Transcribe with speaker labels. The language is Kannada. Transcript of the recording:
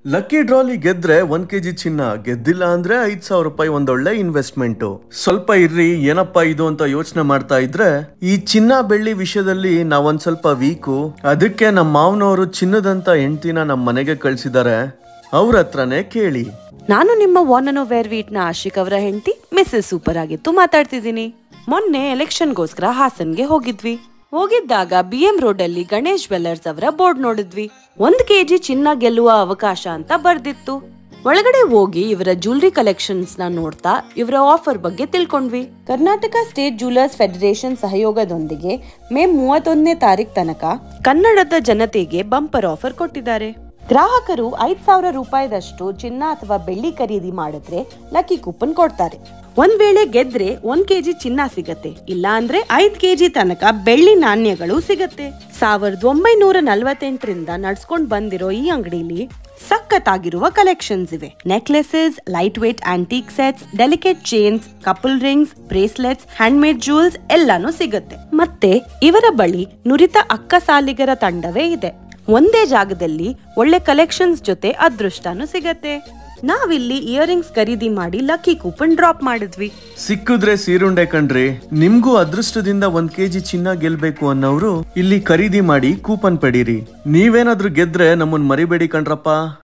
Speaker 1: ಲಕ್ಕಿ ಡ್ರಾಲಿ ಗೆದ್ರೆ ಒಂದ್ ಕೆಜಿ ಚಿನ್ನ ಗೆದ್ದಿಲ್ಲ ಅಂದ್ರೆ ಐದ್ ಸಾವಿರ ರೂಪಾಯಿ ಒಂದೊಳ್ಳೆ ಇನ್ವೆಸ್ಟ್ಮೆಂಟ್ ಸ್ವಲ್ಪ ಇರ್ರಿ ಏನಪ್ಪಾ ಇದು ಅಂತ ಯೋಚನೆ ಮಾಡ್ತಾ ಇದ್ರೆ ಈ ಚಿನ್ನ ಬೆಳ್ಳಿ ವಿಷಯದಲ್ಲಿ ನಾವೊಂದ್ ಸ್ವಲ್ಪ ವೀಕು ಅದಕ್ಕೆ ನಮ್ಮ ಮಾವನವರು ಚಿನ್ನದಂತ ಹೆಂಡ್ತಿನ ನಮ್ಮ ಮನೆಗೆ ಕಳ್ಸಿದ್ದಾರೆ ಅವ್ರ ಹತ್ರನೇ ಕೇಳಿ
Speaker 2: ನಾನು ನಿಮ್ಮ ವಾನನೋ ವೇರ್ವೀಟ್ನ ಆಶಿಕ್ ಅವರ ಹೆಂಡತಿ ಮಿಸ್ಸಸ್ ಸೂಪರ್ ಆಗಿತ್ತು ಮಾತಾಡ್ತಿದ್ದೀನಿ ಮೊನ್ನೆ ಎಲೆಕ್ಷನ್ಗೋಸ್ಕರ ಹಾಸನ್ಗೆ ಹೋಗಿದ್ವಿ ಹೋಗಿದ್ದಾಗ ಬಿ ಎಂ ರೋಡ್ ಅಲ್ಲಿ ಗಣೇಶ್ ಜ್ವೆಲ್ಲರ್ಸ್ ಅವರ ಬೋರ್ಡ್ ನೋಡಿದ್ವಿ ಒಂದ್ ಕೆಜಿ ಚಿನ್ನ ಗೆಲ್ಲುವ ಅವಕಾಶ ಅಂತ ಬರ್ದಿತ್ತು ಒಳಗಡೆ ಹೋಗಿ ಇವರ ಜ್ಯುವೆಲ್ರಿ ಕಲೆಕ್ಷನ್ಸ್ ನ ನೋಡ್ತಾ ಇವರ ಆಫರ್ ಬಗ್ಗೆ ತಿಳ್ಕೊಂಡ್ವಿ ಕರ್ನಾಟಕ ಸ್ಟೇಟ್ ಜ್ಯುವೆಲರ್ಸ್ ಫೆಡರೇಷನ್ ಸಹಯೋಗದೊಂದಿಗೆ ಮೇ ಮೂವತ್ತೊಂದನೇ ತಾರೀಕ್ ತನಕ ಕನ್ನಡದ ಜನತೆಗೆ ಬಂಪರ್ ಆಫರ್ ಕೊಟ್ಟಿದ್ದಾರೆ ಗ್ರಾಹಕರು ಐದ್ ಸಾವಿರ ರೂಪಾಯಿದಷ್ಟು ಚಿನ್ನ ಅಥವಾ ಬೆಳ್ಳಿ ಖರೀದಿ ಮಾಡಿದ್ರೆ ಲಕ್ಕಿ ಕೂಪನ್ ಕೊಡ್ತಾರೆ ಒಂದ್ ವೇಳೆ ಗೆದ್ರೆ ಒಂದ್ ಕೆಜಿ ಚಿನ್ನ ಸಿಗತ್ತೆ ಇಲ್ಲ ಅಂದ್ರೆ ಐದ್ ಕೆಜಿ ತನಕ ಬೆಳ್ಳಿ ನಾಣ್ಯಗಳು ಸಿಗತ್ತೆ ಸಾವಿರದ ಒಂಬೈನೂರ ನಲ್ವತ್ತೆಂಟರಿಂದ ನಡ್ಸ್ಕೊಂಡ್ ಬಂದಿರೋ ಈ ಅಂಗಡಿಲಿ ಸಖತ್ತಾಗಿರುವ ಕಲೆಕ್ಷನ್ಸ್ ಇವೆ necklaces light weight antique sets delicate chains couple rings bracelets hand made jewels ಎಲ್ಲಾನು ಸಿಗುತ್ತೆ ಮತ್ತೆ ಇವರ ಬಳಿ ನುರಿತ ಅಕ್ಕ ಸಾಲಿಗರ ತಂಡವೇ ಇದೆ ಒಂದೇ ಜಾಗದಲ್ಲಿ ಒಳ್ಳೆ ಕಲೆಕ್ಷನ್ಸ್ ಜೊತೆ ಅದೃಷ್ಟನೂ ಸಿಗತ್ತೆ ನಾವಿಲ್ಲಿ ಇಯರಿಂಗ್ಸ್ ಖರೀದಿ ಮಾಡಿ ಲಕ್ಕಿ ಕೂಪನ್ ಡ್ರಾಪ್ ಮಾಡಿದ್ವಿ
Speaker 1: ಸಿಕ್ಕಿದ್ರೆ ಸೀರುಂಡೆ ಕಣ್ರಿ ನಿಮ್ಗೂ ಅದೃಷ್ಟದಿಂದ ಒಂದ್ ಕೆಜಿ ಚಿನ್ನ ಗೆಲ್ಬೇಕು ಅನ್ನೋರು ಇಲ್ಲಿ ಖರೀದಿ ಮಾಡಿ ಕೂಪನ್ ಪಡೀರಿ ನೀವೇನಾದ್ರೂ ಗೆದ್ರೆ ನಮ್ಮನ್ ಮರಿಬೇಡಿ ಕಣ್ರಪ್ಪ